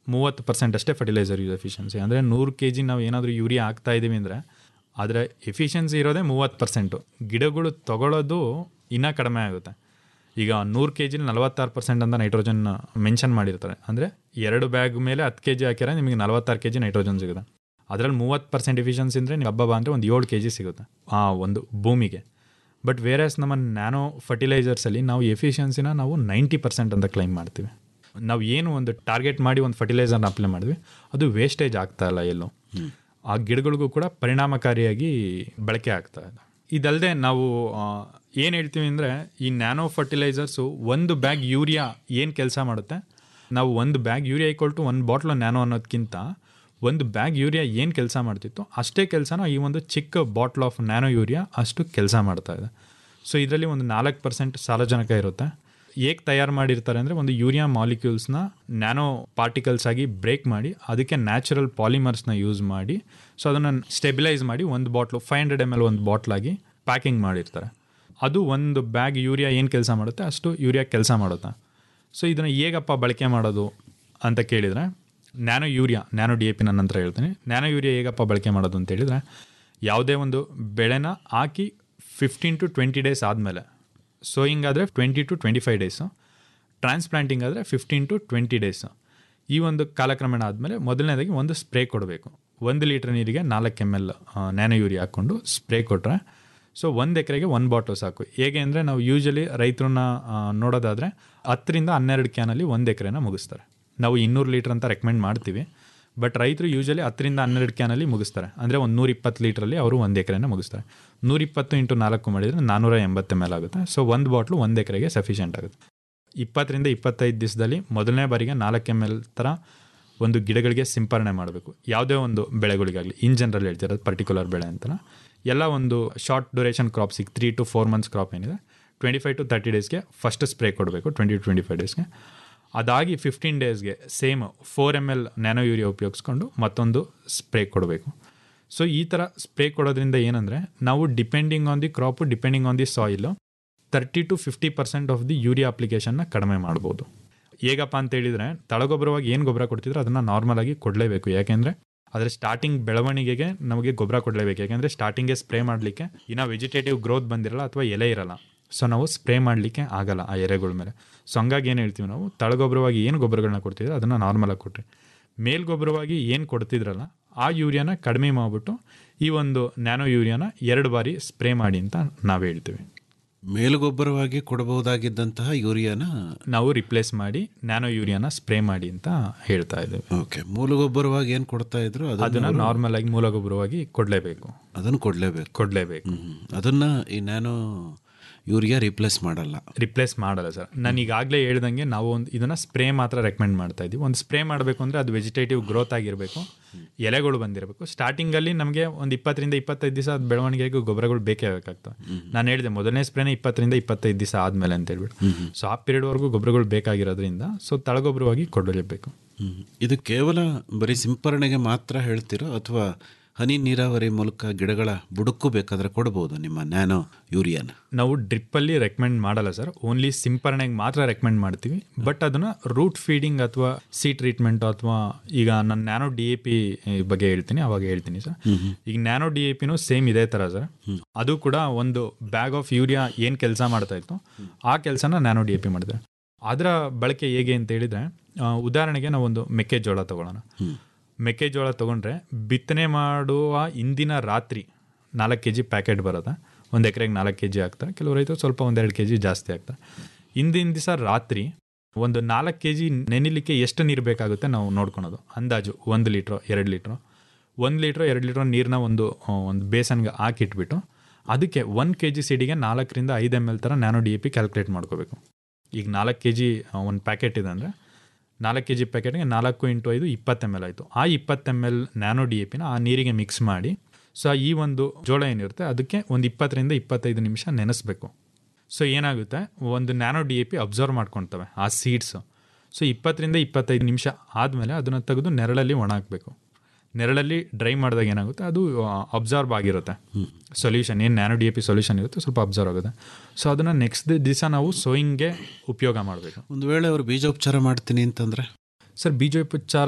ಮೂವತ್ತು ಪರ್ಸೆಂಟ್ ಅಷ್ಟೇ fertiliser use efficiency ಅಂದರೆ ನೂರು ಕೆ ಜಿ ನಾವು ಏನಾದರೂ ಯೂರಿಯಾ ಹಾಕ್ತಾ ಇದ್ದೀವಿ ಅಂದರೆ ಅದರ ಎಫಿಷಿಯನ್ಸಿ ಇರೋದೇ ಮೂವತ್ತು ಪರ್ಸೆಂಟು ಗಿಡಗಳು ತಗೊಳ್ಳೋದು ಇನ್ನೂ ಕಡಿಮೆ ಆಗುತ್ತೆ ಈಗ ನೂರು ಕೆ ಜಿಲಿ ನಲವತ್ತಾರು ಪರ್ಸೆಂಟ್ ಅಂತ ನೈಟ್ರೋಜನ್ ಮೆನ್ಷನ್ ಮಾಡಿರ್ತಾರೆ ಅಂದರೆ ಎರಡು ಬ್ಯಾಗ್ ಮೇಲೆ ಹತ್ತು ಕೆ ಜಿ ಹಾಕಿದ್ರೆ ನಿಮಗೆ ನಲವತ್ತಾರು ಕೆ ಜಿ ನೈಟ್ರೋಜನ್ ಸಿಗುತ್ತೆ ಅದರಲ್ಲಿ ಮೂವತ್ತು ಪರ್ಸೆಂಟ್ ಎಫಿಷಿಯನ್ಸಿ ಅಂದರೆ ನೀವು ಹಬ್ಬ ಅಂದರೆ ಒಂದು ಏಳು ಕೆ ಜಿ ಸಿಗುತ್ತೆ ಆ ಒಂದು ಭೂಮಿಗೆ ಬಟ್ ವೇರಸ್ ನಮ್ಮ ನ್ಯಾನೋ ಫರ್ಟಿಲೈಸರ್ಸಲ್ಲಿ ನಾವು ಎಫಿಷಿಯನ್ಸಿನ ನಾವು ನೈಂಟಿ ಪರ್ಸೆಂಟ್ ಅಂತ ಕ್ಲೈಮ್ ಮಾಡ್ತೀವಿ ನಾವು ಏನು ಒಂದು ಟಾರ್ಗೆಟ್ ಮಾಡಿ ಒಂದು ಫರ್ಟಿಲೈಸರ್ನ ಅಪ್ಲೈ ಮಾಡಿದ್ವಿ ಅದು ವೇಸ್ಟೇಜ್ ಆಗ್ತಾ ಇಲ್ಲ ಎಲ್ಲೋ ಆ ಗಿಡಗಳಿಗೂ ಕೂಡ ಪರಿಣಾಮಕಾರಿಯಾಗಿ ಬಳಕೆ ಆಗ್ತಾ ಇದೆ ಇದಲ್ಲದೆ ನಾವು ಏನು ಹೇಳ್ತೀವಿ ಅಂದರೆ ಈ ನ್ಯಾನೋ ಫರ್ಟಿಲೈಸರ್ಸು ಒಂದು ಬ್ಯಾಗ್ ಯೂರಿಯಾ ಏನು ಕೆಲಸ ಮಾಡುತ್ತೆ ನಾವು ಒಂದು ಬ್ಯಾಗ್ ಯೂರಿಯಾ ಈಕ್ವಲ್ ಟು ಒಂದು ಬಾಟ್ಲ್ ನ್ಯಾನೋ ಅನ್ನೋದಕ್ಕಿಂತ ಒಂದು ಬ್ಯಾಗ್ ಯೂರಿಯಾ ಏನು ಕೆಲಸ ಮಾಡ್ತಿತ್ತು ಅಷ್ಟೇ ಕೆಲಸನ ಈ ಒಂದು ಚಿಕ್ಕ ಬಾಟ್ಲ್ ಆಫ್ ನ್ಯಾನೋ ಯೂರಿಯಾ ಅಷ್ಟು ಕೆಲಸ ಮಾಡ್ತಾ ಇದೆ ಸೊ ಇದರಲ್ಲಿ ಒಂದು ನಾಲ್ಕು ಪರ್ಸೆಂಟ್ ಸಾರಜನಕ ಇರುತ್ತೆ ಹೇಗೆ ತಯಾರು ಮಾಡಿರ್ತಾರೆ ಅಂದರೆ ಒಂದು ಯೂರಿಯಾ ಮಾಲಿಕ್ಯೂಲ್ಸ್ನ ನ್ಯಾನೋ ಪಾರ್ಟಿಕಲ್ಸ್ ಆಗಿ ಬ್ರೇಕ್ ಮಾಡಿ ಅದಕ್ಕೆ ನ್ಯಾಚುರಲ್ ಪಾಲಿಮರ್ಸ್ನ ಯೂಸ್ ಮಾಡಿ ಸೊ ಅದನ್ನು ಸ್ಟೆಬಿಲೈಸ್ ಮಾಡಿ ಒಂದು bottle five hundred M L ಒಂದು ಬಾಟ್ಲಾಗಿ ಪ್ಯಾಕಿಂಗ್ ಮಾಡಿರ್ತಾರೆ ಅದು ಒಂದು ಬ್ಯಾಗ್ ಯೂರಿಯಾ ಏನು ಕೆಲಸ ಮಾಡುತ್ತೆ ಅಷ್ಟು ಯೂರಿಯಾ ಕೆಲಸ ಮಾಡುತ್ತೆ ಸೊ ಇದನ್ನು ಹೇಗಪ್ಪ ಬಳಕೆ ಮಾಡೋದು ಅಂತ ಕೇಳಿದರೆ nano urea nano D A ಪಿನ ನಂತರ ಹೇಳ್ತೀನಿ ನ್ಯಾನೋ ಯೂರಿಯಾ ಹೇಗಪ್ಪ ಬಳಕೆ ಮಾಡೋದು ಅಂತ ಹೇಳಿದರೆ ಯಾವುದೇ ಒಂದು ಬೆಳೆನ ಹಾಕಿ ಫಿಫ್ಟೀನ್ ಟು ಟ್ವೆಂಟಿ ಡೇಸ್ ಆದಮೇಲೆ ಸೋಯಿಂಗ್ ಆದರೆ twenty to twenty five days transplanting ಆದರೆ ಫಿಫ್ಟೀನ್ ಟು ಟ್ವೆಂಟಿ ಡೇಸು ಈ ಒಂದು ಕಾಲಕ್ರಮೇಣ ಆದಮೇಲೆ ಮೊದಲನೇದಾಗಿ ಒಂದು ಸ್ಪ್ರೇ ಕೊಡಬೇಕು ಒಂದು ಲೀಟ್ರ್ ನೀರಿಗೆ ನಾಲ್ಕು ಎಮ್ ಎಲ್ ನ್ಯಾನೋ ಯೂರಿಯಾ ಹಾಕ್ಕೊಂಡು ಸ್ಪ್ರೇ ಕೊಟ್ಟರೆ ಸೊ ಒಂದು ಎಕರೆಗೆ ಒಂದು ಬಾಟಲ್ ಸಾಕು ಹೇಗೆ ಅಂದರೆ ನಾವು ಯೂಶಲಿ ರೈತರನ್ನ ನೋಡೋದಾದರೆ ಹತ್ತರಿಂದ ಹನ್ನೆರಡು ಕ್ಯಾನಲ್ಲಿ ಒಂದು ಎಕರೆನ ಮುಗಿಸ್ತಾರೆ ನಾವು ಇನ್ನೂರು ಲೀಟ್ರ್ ಅಂತ ರೆಕಮೆಂಡ್ ಮಾಡ್ತೀವಿ ಬಟ್ ರೈತರು ಯೂಶಲಿ ಹತ್ತರಿಂದ ಹನ್ನೆರಡು ಕ್ಯಾನಲ್ಲಿ ಮುಗಿಸ್ತಾರೆ ಅಂದರೆ ಒಂದು ನೂರ ಇಪ್ಪತ್ತು ಲೀಟ್ರಲ್ಲಿ ಅವರು ಒಂದು ಎಕರೆನ ಮುಗಿಸ್ತಾರೆ ನೂರಿಪ್ಪತ್ತು ಇಂಟು ನಾಲ್ಕು ಮಾಡಿದರೆ ನಾನ್ನೂರ ಎಂಬತ್ತು ಎಮ್ ಎಲ್ ಆಗುತ್ತೆ ಸೊ ಒಂದು ಬಾಟ್ಲು ಒಂದು ಎಕರೆಗೆ ಸಫಿಷಿಯೆಂಟ್ ಆಗುತ್ತೆ ಇಪ್ಪತ್ತರಿಂದ ಇಪ್ಪತ್ತೈದು ದಿವಸದಲ್ಲಿ ಮೊದಲನೇ ಬಾರಿಗೆ ನಾಲ್ಕು ಎಮ್ ಎಲ್ ಥರ ಒಂದು ಗಿಡಗಳಿಗೆ ಸಿಂಪರಣೆ ಮಾಡಬೇಕು ಯಾವುದೇ ಒಂದು ಬೆಳೆಗಳಿಗಾಗಲಿ ಇನ್ ಜನರಲ್ ಹೇಳ್ತಿರೋದು ಪರ್ಟಿಕ್ಯುಲರ್ ಬೆಳೆ ಅಂತ ಎಲ್ಲ ಒಂದು ಶಾರ್ಟ್ ಡ್ಯೂರೇಷನ್ ಕ್ರಾಪ್ಸಿಗೆ three to four months crop ಏನಿದೆ ಟ್ವೆಂಟಿ ಫೈವ್ ಟು ತರ್ಟಿ ಡೇಸ್ಗೆ ಫಸ್ಟ್ ಸ್ಪ್ರೇ ಕೊಡಬೇಕು ಟ್ವೆಂಟಿ ಟು ಟ್ವೆಂಟಿ ಫೈವ್ ಡೇಸ್ಗೆ ಅದಾಗಿ ಫಿಫ್ಟೀನ್ ಡೇಸ್ಗೆ same four M L nano urea ಉಪಯೋಗಿಸ್ಕೊಂಡು ಮತ್ತೊಂದು ಸ್ಪ್ರೇ ಕೊಡಬೇಕು ಸೊ ಈ ಥರ ಸ್ಪ್ರೇ ಕೊಡೋದ್ರಿಂದ ಏನಂದರೆ ನಾವು depending on the crop depending on the soil thirty to fifty percent of the urea ಅಪ್ಲಿಕೇಶನ್ನ ಕಡಿಮೆ ಮಾಡ್ಬೋದು ಹೇಗಪ್ಪ ಅಂತ ಹೇಳಿದರೆ ತಳಗೊಬ್ಬರವಾಗಿ ಏನು ಗೊಬ್ಬರ ಕೊಡ್ತಿದ್ರೆ ಅದನ್ನು ನಾರ್ಮಲ್ ಆಗಿ ಕೊಡಲೇಬೇಕು ಯಾಕೆಂದರೆ ಆದರೆ ಸ್ಟಾರ್ಟಿಂಗ್ ಬೆಳವಣಿಗೆಗೆ ನಮಗೆ ಗೊಬ್ಬರ ಕೊಡಲೇಬೇಕು ಯಾಕೆಂದರೆ ಸ್ಟಾರ್ಟಿಂಗ್ಗೆ ಸ್ಪ್ರೇ ಮಾಡಲಿಕ್ಕೆ ಇನ್ನು ವೆಜಿಟೇಟಿವ್ ಗ್ರೋತ್ ಬಂದಿರಲ್ಲ ಅಥವಾ ಎಲೆ ಇರಲ್ಲ ಸೊ ನಾವು ಸ್ಪ್ರೇ ಮಾಡಲಿಕ್ಕೆ ಆಗಲ್ಲ ಆ ಎರೆಗಳ ಮೇಲೆ ಸೊ ಹಂಗಾಗಿ ಏನು ಹೇಳ್ತೀವಿ ನಾವು ತಳಗೊಬ್ಬರವಾಗಿ ಏನು ಗೊಬ್ಬರಗಳನ್ನ ಕೊಡ್ತಿದ್ರೆ ಅದನ್ನು ನಾರ್ಮಲಾಗಿ ಕೊಟ್ಟರೆ ಮೇಲ್ಗೊಬ್ಬರವಾಗಿ ಏನು ಕೊಡ್ತಿದ್ರಲ್ಲ ಆ ಯೂರಿಯಾನ ಕಡಿಮೆ ಮಾಡಿಬಿಟ್ಟು ಈ ಒಂದು ನ್ಯಾನೋ ಯೂರಿಯಾನ ಎರಡು ಬಾರಿ ಸ್ಪ್ರೇ ಮಾಡಿ ಅಂತ ನಾವು ಹೇಳ್ತೀವಿ ಮೇಲುಗೊಬ್ಬರವಾಗಿ ಕೊಡಬಹುದಾಗಿದ್ದಂತಹ ಯೂರಿಯಾನ ನಾವು ರಿಪ್ಲೇಸ್ ಮಾಡಿ ನ್ಯಾನೋ ಯೂರಿಯಾನ ಸ್ಪ್ರೇ ಮಾಡಿ ಅಂತ ಹೇಳ್ತಾ ಇದ್ದೇವೆ ಓಕೆ ಮೂಲಗೊಬ್ಬರವಾಗಿ ಏನು ಕೊಡ್ತಾ ಇದ್ರು ಅದನ್ನ ಅದನ್ನ ನಾರ್ಮಲ್ ಆಗಿ ಮೂಲಗೊಬ್ಬರವಾಗಿ ಕೊಡಲೇಬೇಕು ಅದನ್ನು ಕೊಡಲೇಬೇಕು ಕೊಡಲೇಬೇಕು ಅದನ್ನ ಈ ನ್ಯಾನೋ ಯೂರಿಯಾ ರಿಪ್ಲೇಸ್ ಮಾಡಲ್ಲ ರಿಪ್ಲೇಸ್ ಮಾಡಲ್ಲ ಸರ್ ನಾನು ಈಗಾಗಲೇ ಹೇಳ್ದಂಗೆ ನಾವು ಒಂದು ಇದನ್ನ ಸ್ಪ್ರೇ ಮಾತ್ರ ರೆಕಮೆಂಡ್ ಮಾಡ್ತಾ ಇದ್ದೀವಿ ಒಂದು ಸ್ಪ್ರೇ ಮಾಡಬೇಕು ಅಂದರೆ ಅದು ವೆಜಿಟೇಟಿವ್ ಗ್ರೋತ್ ಆಗಿರಬೇಕು ಎಲೆಗಳು ಬಂದಿರಬೇಕು ಸ್ಟಾರ್ಟಿಂಗಲ್ಲಿ ನಮಗೆ ಒಂದು ಇಪ್ಪತ್ತರಿಂದ ಇಪ್ಪತ್ತೈದು ದಿವಸ ಅದು ಬೆಳವಣಿಗೆಗೆ ಗೊಬ್ಬರಗಳು ಬೇಕೇ ಬೇಕಾಗ್ತವೆ ನಾನು ಹೇಳಿದೆ ಮೊದಲನೇ ಸ್ಪ್ರೇನೇ ಇಪ್ಪತ್ತರಿಂದ ಇಪ್ಪತ್ತೈದು ದಿವಸ ಆದಮೇಲೆ ಅಂತ ಹೇಳ್ಬಿಟ್ಟು ಸೊ ಆ ಪೀರಿಯಡ್ವರೆಗೂ ಗೊಬ್ಬರಗಳು ಬೇಕಾಗಿರೋದ್ರಿಂದ ಸೊ ತಳಗೊಬ್ಬರವಾಗಿ ಕೊಡಲೇಬೇಕು ಹ್ಮ್. ಇದು ಕೇವಲ ಬರೀ ಸಿಂಪರಣೆಗೆ ಮಾತ್ರ ಹೇಳ್ತೀರೋ ಅಥವಾ ಹನಿ ನೀರಾವರಿ ಮೂಲಕ ಗಿಡಗಳ ಬುಡಕ್ಕೂ ಬೇಕಾದ್ರೆ ಕೊಡಬಹುದು ನಿಮ್ಮ ನ್ಯಾನೋ ಯೂರಿಯಾನ ನಾವು ಡ್ರಿಪ್ಪಲ್ಲಿ ರೆಕಮೆಂಡ್ ಮಾಡಲ್ಲ ಸರ್ ಓನ್ಲಿ ಸಿಂಪರಣೆಗೆ ಮಾತ್ರ ರೆಕಮೆಂಡ್ ಮಾಡ್ತೀವಿ ಬಟ್ ಅದನ್ನ ರೂಟ್ ಫೀಡಿಂಗ್ ಅಥವಾ ಸಿ ಟ್ರೀಟ್ಮೆಂಟ್ ಅಥವಾ ಈಗ ನಾನು ನ್ಯಾನೋ ಡಿ ಎ ಪಿ ಬಗ್ಗೆ ಹೇಳ್ತೀನಿ ಅವಾಗ ಹೇಳ್ತೀನಿ ಸರ್ ಈಗ ನ್ಯಾನೋ ಡಿ ಎ ಪಿನೂ ಸೇಮ್ ಇದೇ ಥರ ಸರ್ ಅದು ಕೂಡ ಒಂದು ಬ್ಯಾಗ್ ಆಫ್ ಯೂರಿಯಾ ಏನು ಕೆಲಸ ಮಾಡ್ತಾ ಇತ್ತು ಆ ಕೆಲಸನ ನ್ಯಾನೋ ಡಿ ಎ ಪಿ ಮಾಡಿದೆ ಅದರ ಬಳಕೆ ಹೇಗೆ ಅಂತ ಹೇಳಿದ್ರೆ ಆ, ಉದಾಹರಣೆಗೆ ನಾವು ಒಂದು ಮೆಕ್ಕೆಜೋಳ ತಗೊಳ್ಳೋಣ ಮೆಕ್ಕೆಜೋಳ ತೊಗೊಂಡ್ರೆ ಬಿತ್ತನೆ ಮಾಡುವ ಇಂದಿನ ರಾತ್ರಿ ನಾಲ್ಕು ಕೆ ಜಿ ಪ್ಯಾಕೆಟ್ ಬರುತ್ತೆ ಒಂದು ಎಕರೆಗೆ ನಾಲ್ಕು ಕೆ ಜಿ ಹಾಕ್ತಾರೆ ಕೆಲವು ರೈತರು ಸ್ವಲ್ಪ ಒಂದೆರಡು ಕೆ ಜಿ ಜಾಸ್ತಿ ಹಾಕ್ತಾರೆ ಇಂದಿನ ದಿವಸ ರಾತ್ರಿ ಒಂದು ನಾಲ್ಕು ಕೆ ಜಿ ನೆನಿಲಿಕ್ಕೆ ಎಷ್ಟು ನೀರು ಬೇಕಾಗುತ್ತೆ ನಾವು ನೋಡ್ಕೊಳೋದು ಅಂದಾಜು ಒಂದು ಲೀಟ್ರು ಎರಡು ಲೀಟ್ರು ಒಂದು ಲೀಟ್ರು ಎರಡು ಲೀಟ್ರ್ ನೀರನ್ನ ಒಂದು ಆ, ಒಂದು ಬೇಸನ್ಗೆ ಹಾಕಿಟ್ಬಿಟ್ಟು ಅದಕ್ಕೆ ಒಂದು ಕೆ ಜಿ ಸಿಡಿಗೆ ನಾಲ್ಕರಿಂದ ಐದು ಎಮ್ ಎಲ್ ಥರ nano D A P calculate ಮಾಡ್ಕೋಬೇಕು ಈಗ ನಾಲ್ಕು ಕೆ ಜಿ ಒಂದು ಪ್ಯಾಕೆಟ್ ಇದೆ ಅಂದರೆ ನಾಲ್ಕು ಕೆ ಜಿ ಪ್ಯಾಕೆಟ್ಗೆ ನಾಲ್ಕು ಇಂಟು ಐದು ಇಪ್ಪತ್ತು ಎಮ್ ಎಲ್ ಆಯಿತು ಆ ಇಪ್ಪತ್ತು M L nano D A ಪಿನ ಆ ನೀರಿಗೆ ಮಿಕ್ಸ್ ಮಾಡಿ ಸೊ ಈ ಒಂದು ಜೋಳ ಏನಿರುತ್ತೆ ಅದಕ್ಕೆ ಒಂದು ಇಪ್ಪತ್ತರಿಂದ ಇಪ್ಪತ್ತೈದು ನಿಮಿಷ ನೆನೆಸ್ಬೇಕು ಸೊ ಏನಾಗುತ್ತೆ ಒಂದು nano D A P absorb ಮಾಡ್ಕೊಳ್ತವೆ ಆ ಸೀಡ್ಸು ಸೊ ಇಪ್ಪತ್ತರಿಂದ ಇಪ್ಪತ್ತೈದು ನಿಮಿಷ ಆದಮೇಲೆ ಅದನ್ನು ತೆಗೆದು ನೆರಳಲ್ಲಿ ಒಣ ಹಾಕಬೇಕು ನೆರಳಲ್ಲಿ ಡ್ರೈ ಮಾಡಿದಾಗ ಏನಾಗುತ್ತೆ ಅದು ಅಬ್ಸರ್ವ್ ಆಗಿರುತ್ತೆ ಸೊಲ್ಯೂಷನ್ ಏನು nano D A P solution ಇರುತ್ತೆ ಸ್ವಲ್ಪ ಅಬ್ಸರ್ವ್ ಆಗುತ್ತೆ ಸೊ ಅದನ್ನು ನೆಕ್ಸ್ಟ್ ದಿವಸ ನಾವು ಸೋಯಿಂಗ್ಗೆ ಉಪಯೋಗ ಮಾಡಬೇಕು ಒಂದು ವೇಳೆ ಅವರು ಬೀಜೋಪಚಾರ ಮಾಡ್ತೀನಿ ಅಂತಂದ್ರೆ ಸರ್ ಬೀಜೋಪಚಾರ